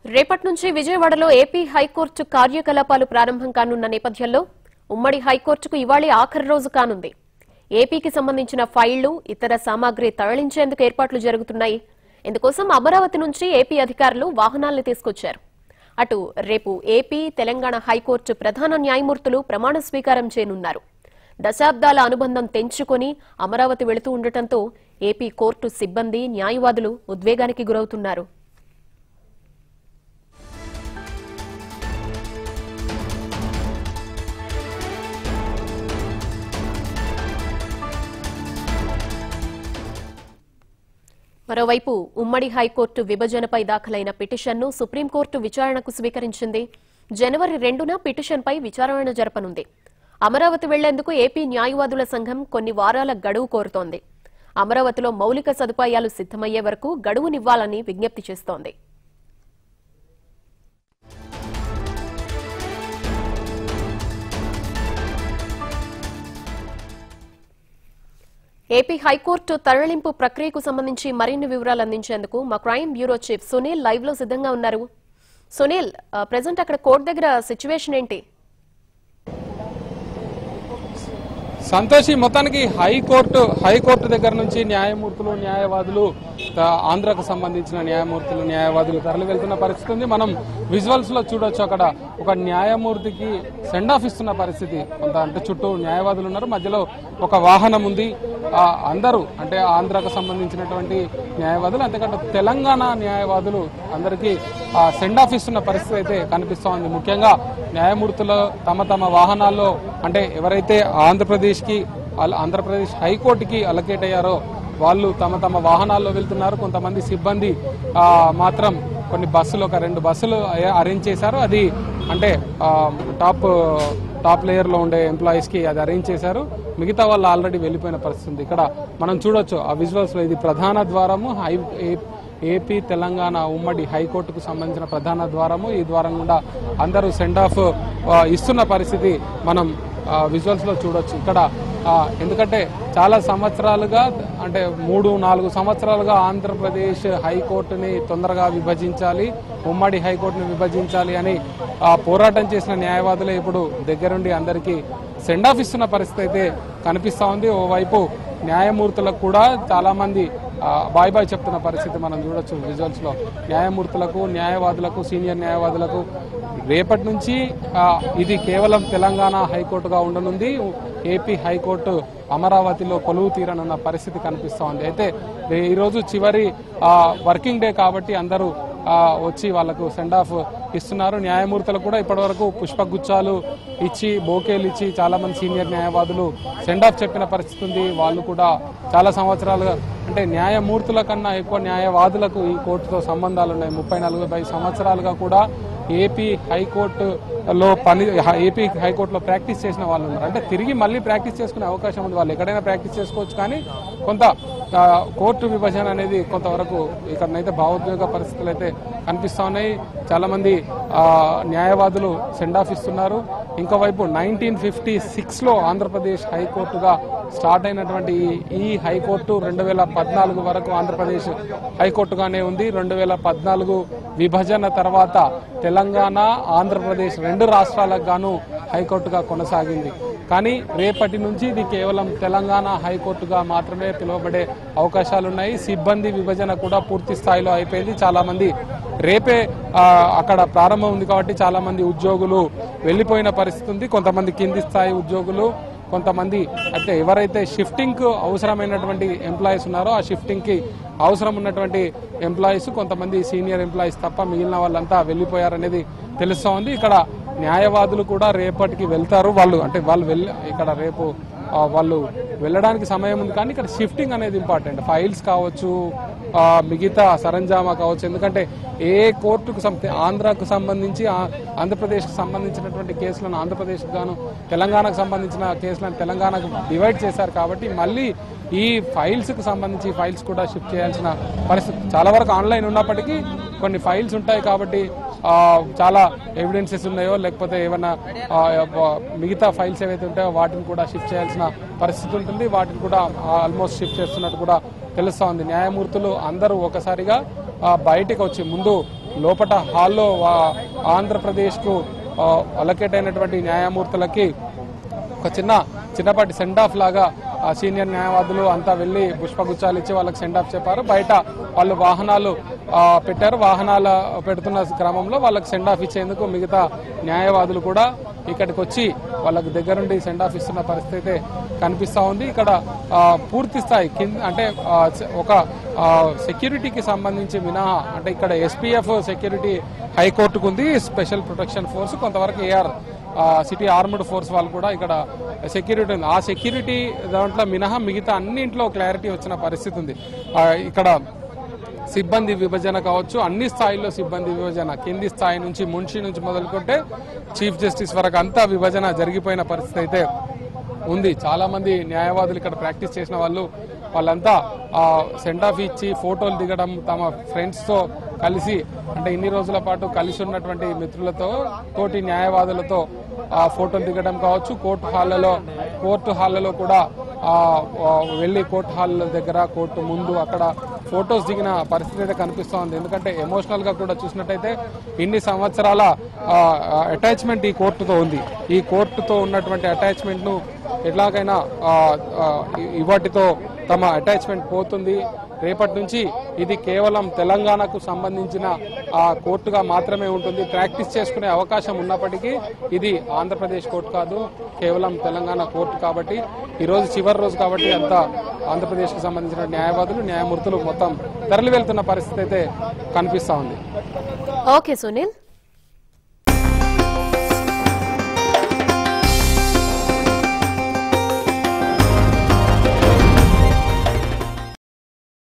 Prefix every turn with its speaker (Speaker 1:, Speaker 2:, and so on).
Speaker 1: రేపటి నుంచి విజయవాడలో ఏపీ హైకోర్టు కార్యకలాపాలు ప్రారంభం కానున్న నేపథ్యంలో ఉమ్మడి హైకోర్టుకు ఇవాళ ఆఖరి రోజు కానుంది ఏపీకి సంబంధించిన ఫైళ్లు ఇతర సామాగ్రి తరలించేందుకు ఏర్పాట్లు జరుగుతున్నాయి ఇందుకోసం అమరావతి నుంచి ఏపీ అధికారులు వాహనాల్ని తీసుకొచ్చారు అటు రేపు ఏపీ తెలంగాణ హైకోర్టు ప్రధాన న్యాయమూర్తులు ప్రమాణ స్వీకారం చేయనున్నారు దశాబ్దాల అనుబంధం తెంచుకొని అమరావతి వెళుతూ ఉండటంతో ఏపీ కోర్టు సిబ్బంది న్యాయవాదులు ఉద్వేగానికి గురవుతున్నారు మరోవైపు ఉమ్మడి హైకోర్టు విభజనపై దాఖలైన పిటిషన్ను సుప్రీంకోర్టు విచారణకు స్వీకరించింది జనవరి రెండున పిటిషన్పై విచారణ జరపనుంది అమరావతి వెళ్లేందుకు ఏపీ న్యాయవాదుల సంఘం కొన్ని వారాల గడువు కోరుతోంది అమరావతిలో మౌలిక సదుపాయాలు సిద్దమయ్యే వరకు గడువునివ్వాలని విజ్ఞప్తి చేస్తోంది ఏపీ హైకోర్టు తరలింపు ప్రక్రియకు సంబంధించి మరిన్ని వివరాలు అందించేందుకు మా crime bureau chief Sunil live లో సిద్ధంగా ఉన్నారు సునీల్ ప్రజెంట్ అక్కడ కోర్టు దగ్గర సిచ్యువేషన్ ఏంటి
Speaker 2: సంతోషి మొత్తానికి హైకోర్టు హైకోర్టు దగ్గర నుంచి న్యాయమూర్తులు న్యాయవాదులు ఆ, ఆంధ్రకు సంబంధించిన న్యాయమూర్తులు న్యాయవాదులు తరలి వెళ్తున్న పరిస్థితి ఉంది మనం విజువల్స్ లో చూడొచ్చు అక్కడ ఒక న్యాయమూర్తికి సెండ్ ఆఫ్ ఇస్తున్న పరిస్థితి కొంత అంటే చుట్టూ న్యాయవాదులు ఉన్నారు మధ్యలో ఒక వాహనం ఉంది ఆ, అందరూ అంటే ఆంధ్రకు సంబంధించినటువంటి న్యాయవాదులు అంతేకాదు తెలంగాణ న్యాయవాదులు అందరికీ సెండ్ ఆఫ్ ఇస్తున్న పరిస్థితి అయితే కనిపిస్తూ ఉంది ముఖ్యంగా న్యాయమూర్తులు తమ తమ వాహనాల్లో అంటే ఎవరైతే ఆంధ్రప్రదేశ్కి అల- ఆంధ్రప్రదేశ్ హైకోర్టుకి అలకేట్ అయ్యారో వాళ్ళు తమ తమ వాహనాల్లో వెళ్తున్నారు కొంతమంది సిబ్బంది ఆ, మాత్రం కొన్ని బస్సులు ఒక రెండు బస్సులు అయ- అరేంజ్ చేశారు అది అంటే ఆ, టాప్ టాప్ లేయర్ లో ఉండే ఎంప్లాయీస్ కి అది అరేంజ్ చేశారు మిగతా వాళ్ళు ఆల్రెడీ వెళ్ళిపోయిన పరిస్థితి ఉంది ఇక్కడ మనం చూడొచ్చు ఆ విజువల్స్ లో ఇది ప్రధాన ద్వారము హై ఏ- ఏపీ తెలంగాణ ఉమ్మడి హైకోర్టుకు సంబంధించిన ప్రధాన ద్వారము ఈ ద్వారం గుండా అందరూ సెండ్ ఆఫ్ ఇస్తున్న పరిస్థితి మనం విజువల్స్ లో చూడొచ్చు ఇక్కడ ఆ, ఎందుకంటే చాలా సంవత్సరాలుగా అంటే మూడు నాలుగు సంవత్సరాలుగా ఆంధ్రప్రదేశ్ హైకోర్టుని తొందరగా విభజించాలి ఉమ్మడి హైకోర్టుని విభజించాలి అని ఆ, పోరాటం చేసిన న్యాయవాదులే ఇప్పుడు దగ్గరుండి అందరికీ సెండ్ ఆఫ్ ఇస్తున్న పరిస్థితి అయితే కనిపిస్తా ఉంది ఓవైపు న్యాయమూర్తులకు కూడా చాలా మంది ఆ, బాయ్ బాయ్ చెప్తున్న పరిస్థితి మనం చూడొచ్చు విజువల్స్ లో న్యాయమూర్తులకు న్యాయవాదులకు సీనియర్ న్యాయవాదులకు రేపటి నుంచి ఆ, ఇది కేవలం తెలంగాణ హైకోర్టుగా ఉండనుంది ఏపీ హైకోర్టు అమరావతిలో కొలువు తీరనున్న పరిస్థితి కనిపిస్తా ఉంది అయితే ఈ- ఈరోజు చివరి ఆ, వర్కింగ్ డే కాబట్టి అందరూ ఆ, వచ్చి వాళ్ళకు సెండ్ ఆఫ్ ఇస్తున్నారు న్యాయమూర్తులు కూడా ఇప్పటివరకు పుష్పగుచ్చాలు ఇచ్చి బోకేలు ఇచ్చి చాలా మంది సీనియర్ న్యాయవాదులు సెండ్ ఆఫ్ చెప్పిన పరిస్థితి ఉంది వాళ్ళు కూడా చాలా సంవత్సరాలుగా అంటే న్యాయమూర్తుల కన్నా ఎక్కువ న్యాయవాదులకు ఈ కోర్టుతో సంబంధాలు ఉన్నాయి ముప్పై నలభై సంవత్సరాలుగా కూడా ఏపీ హైకోర్టులో పని ఏపీ హైకోర్టులో ప్రాక్టీస్ చేసిన వాళ్ళు ఉన్నారు అంటే తిరిగి మళ్ళీ ప్రాక్టీస్ చేసుకునే అవకాశం ఉంది వాళ్ళు ఎక్కడైనా ప్రాక్టీస్ చేసుకోవచ్చు కానీ కొంత ఆ, కోర్టు విభజన అనేది కొంతవరకు ఇక్కడనైతే భావోద్వేగ పరిస్థితులు అయితే కనిపిస్తా ఉన్నాయి చాలా మంది ఆ, న్యాయవాదులు సెండ్ ఆఫ్ ఇస్తున్నారు ఇంకోవైపు నైన్టీన్ ఫిఫ్టీ సిక్స్ లో ఆంధ్రప్రదేశ్ హైకోర్టుగా స్టార్ట్ అయినటువంటి ఈ- ఈ హైకోర్టు రెండు వేల పద్నాలుగు వరకు ఆంధ్రప్రదేశ్ హైకోర్టుగానే ఉంది రెండు వేల పద్నాలుగు విభజన తర్వాత తెలంగాణ ఆంధ్రప్రదేశ్ రెండు రాష్ట్రాలకు గాను హైకోర్టుగా కొనసాగింది కానీ రేపటి నుంచి ఇది కేవలం తెలంగాణ హైకోర్టుగా మాత్రమే పిలువబడే అవకాశాలున్నాయి సిబ్బంది విభజన కూడా పూర్తి స్థాయిలో అయిపోయింది చాలా మంది రేపే ఆ, అక్కడ ప్రారంభం ఉంది కాబట్టి చాలా మంది ఉద్యోగులు వెళ్లిపోయిన పరిస్థితి ఉంది కొంతమంది కింది స్థాయి ఉద్యోగులు కొంతమంది అయితే ఎవరైతే షిఫ్టింగ్ కు అవసరమైనటువంటి ఎంప్లాయీస్ ఉన్నారో ఆ షిఫ్టింగ్ కి అవసరం ఉన్నటువంటి ఎంప్లాయీస్ కొంతమంది సీనియర్ ఎంప్లాయీస్ తప్ప మిగిలిన వాళ్ళంతా వెళ్లిపోయారనేది తెలుస్తా ఉంది ఇక్కడ న్యాయవాదులు కూడా రేపటికి వెళ్తారు వాళ్ళు అంటే వాళ్ళు వెళ్ళి ఇక్కడ రేపు ఆ, వాళ్ళు వెళ్ళడానికి సమయం ఉంది కానీ ఇక్కడ షిఫ్టింగ్ అనేది ఇంపార్టెంట్ ఫైల్స్ కావచ్చు ఆ, మిగతా సరంజామా కావచ్చు ఎందుకంటే ఏ కోర్టుకు సం- ఆంధ్రాకు సంబంధించి ఆ- ఆంధ్రప్రదేశ్కి సంబంధించినటువంటి కేసులను ఆంధ్రప్రదేశ్కి గాను తెలంగాణకు సంబంధించిన కేసులను తెలంగాణకు డివైడ్ చేశారు కాబట్టి మళ్ళీ ఈ ఫైల్స్ కు సంబంధించి ఫైల్స్ కూడా షిఫ్ట్ చేయాల్సిన పరిస్థితి చాలా వరకు ఆన్లైన్ ఉన్నప్పటికీ కొన్ని ఫైల్స్ ఉంటాయి కాబట్టి ఆ, చాలా ఎవిడెన్సెస్ ఉన్నాయో లేకపోతే ఏమైనా ఆ, ఆ, మిగతా ఫైల్స్ ఏవైతే ఉంటాయో వాటిని కూడా షిఫ్ట్ చేయాల్సిన పరిస్థితి ఉంటుంది వాటిని కూడా ఆల్మోస్ట్ షిఫ్ట్ చేస్తున్నట్టు కూడా తెలుస్తా ఉంది న్యాయమూర్తులు అందరూ ఒకసారిగా ఆ, బయటికి వచ్చి ముందు లోపట హాల్లో వా- ఆంధ్రప్రదేశ్కు అలకేట్ అయినటువంటి న్యాయమూర్తులకి ఒక చిన్న చిన్నపాటి సెండ్ ఆఫ్ లాగా ఆ సీనియర్ న్యాయవాదులు అంతా వెళ్ళి పుష్పగుచ్చాలు ఇచ్చి వాళ్ళకి సెండ్ ఆఫ్ చెప్పారు బయట వాళ్ళు వాహనాలు ఆ, పెట్టారు వాహనాల పెడుతున్న క్రమంలో వాళ్ళకి సెండ్ ఆఫ్ ఇచ్చేందుకు మిగతా న్యాయవాదులు కూడా ఇక్కడికి వచ్చి వాళ్ళకి దగ్గరుండి సెండ్ ఆఫ్ ఇస్తున్న పరిస్థితి అయితే కనిపిస్తా ఉంది ఇక్కడ ఆ, పూర్తి స్థాయి కింద అంటే ఆ, సె- ఒక ఆ, సెక్యూరిటీకి సంబంధించి మినహా అంటే ఇక్కడ ఎస్పీఎఫ్ సెక్యూరిటీ హైకోర్టుకు ఉంది స్పెషల్ ప్రొటెక్షన్ ఫోర్స్ కొంతవరకు ఏఆర్ సిటీ ఆర్మ్డ్ ఫోర్స్ వాళ్ళు కూడా ఇక్కడ సెక్యూరిటీ ఉంది ఆ సెక్యూరిటీ దాంట్లో మినహా మిగతా అన్నింట్లో క్లారిటీ వచ్చిన పరిస్థితి ఉంది ఆ, ఇక్కడ సిబ్బంది విభజన కావచ్చు అన్ని స్థాయిల్లో సిబ్బంది విభజన కింది స్థాయి నుంచి మున్షి నుంచి మొదలుకుంటే చీఫ్ జస్టిస్ వరకు అంతా విభజన జరిగిపోయిన పరిస్థితి అయితే ఉంది చాలా మంది న్యాయవాదులు ఇక్కడ ప్రాక్టీస్ చేసిన వాళ్ళు వాళ్ళంతా సెండ్ ఆఫ్ ఇచ్చి ఫోటోలు దిగడం తమ ఫ్రెండ్స్ తో కలిసి అంటే ఇన్ని రోజుల పాటు కలిసి ఉన్నటువంటి మిత్రులతో తోటి న్యాయవాదులతో ఆ ఫోటోలు దిగడం కావచ్చు కోర్టు హాళ్లలో కోర్టు హాళ్లలో కూడా ఆ, ఆ, వెళ్ళి కోర్టు హాల్ దగ్గర కోర్టు ముందు అక్కడ ఫొటోస్ దిగిన పరిస్థితి అయితే కనిపిస్తూ ఉంది ఎందుకంటే ఎమోషనల్ గా కూడా చూసినట్టయితే ఇన్ని సంవత్సరాల అటాచ్మెంట్ ఈ కోర్టుతో ఉంది ఈ కోర్టుతో ఉన్నటువంటి అటాచ్మెంట్ ను ఎట్లాగైనా ఆ, ఆ, ఇ- ఇవాటితో తమ అటాచ్మెంట్ పోతుంది రేపటి నుంచి ఇది కేవలం తెలంగాణకు సంబంధించిన ఆ కోర్టుగా మాత్రమే ఉంటుంది ప్రాక్టీస్ చేసుకునే అవకాశం ఉన్నప్పటికీ ఇది ఆంధ్రప్రదేశ్ కోర్టు కాదు కేవలం తెలంగాణ కోర్టు కాబట్టి ఈ రోజు చివరి రోజు కాబట్టి అంత ఆంధ్రప్రదేశ్కి సంబంధించిన న్యాయవాదులు న్యాయమూర్తులు మొత్తం తరలి వెళ్తున్న పరిస్థితి అయితే కనిపిస్తా ఉంది
Speaker 1: ఓకే సునీల్